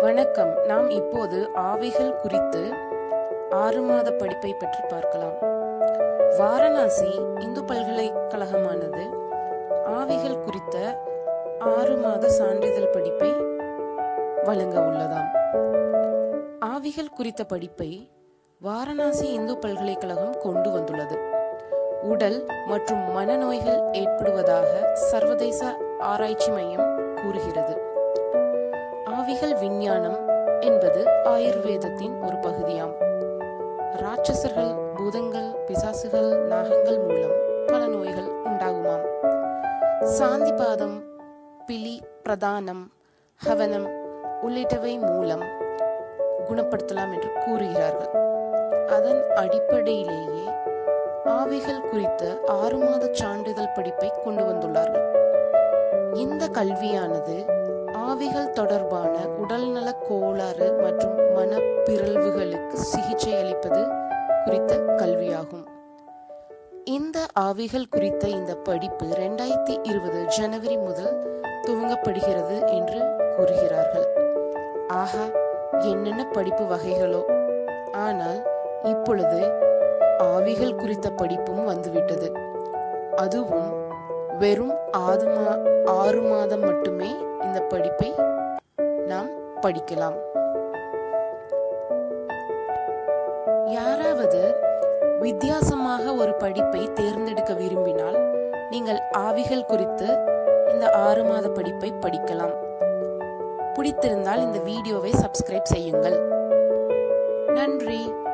வணக்கம் நாம் இப்போது ஆவிகள் குறித்து ஆறு மாத படிப்பை பற்றி பார்க்கலாம் வாரணாசி இந்து பல்கலைக்கழகமானது ஆவிகள் குறித்த ஆறு மாத சான்றிதழ் படிப்பை வழங்க உள்ளதாம் ஆவிகள் குறித்த படிப்பை வாரணாசி இந்து பல்கலைக்கழகம் கொண்டு வந்துள்ளது உடல் மற்றும் மனநோய்கள் ஏற்படுவதாக சர்வதேச ஆராய்ச்சி மையம் கூறுகிறது ஆவிகள் விஞ்ஞானம் என்பது ஆயுர்வேதத்தின் ஒரு பகுதியாம் ராட்சசர்கள் பூதங்கள் பிசாசுகள் நாகங்கள் மூலம் பல நோய்கள் உண்டாகுமாம் சாந்திபாதம் பிலி பிரதானம் ஹவனம் உள்ளிட்டவை மூலம் குணப்படுத்தலாம் என்று கூறுகிறார்கள் அதன் அடிப்படையிலேயே ஆவிகள் குறித்த ஆறு மாத சான்றிதழ் படிப்பை கொண்டு வந்துள்ளார்கள் இந்த கல்வியானது ஆவிகள் தொடர்பான உடல்நல கோளாறு மற்றும் மனப்பிறழ்வுகளுக்கு சிகிச்சை அளிப்பது குறித்த கல்வியாகும் இந்த ஆவிகள் குறித்த இந்த படிப்பு ரெண்டாயிரத்தி இருபது ஜனவரி முதல் துவங்கப்படுகிறது என்று கூறுகிறார்கள் ஆஹா என்னென்ன படிப்பு வகைகளோ ஆனால் இப்பொழுது ஆவிகள் குறித்த படிப்பும் வந்துவிட்டது அதுவும் வெறும் ஆறு மா ஆறு மாதம் மட்டுமே இந்த படிப்பை நாம் படிக்கலாம் யாராவது வித்தியாசமாக ஒரு படிப்பை தேர்ந்தெடுக்க விரும்பினால் நீங்கள் ஆவிகள் குறித்து இந்த ஆறு மாத படிப்பை படிக்கலாம் பிடித்திருந்தால் இந்த வீடியோவை சப்ஸ்கிரைப் செய்யுங்கள் நன்றி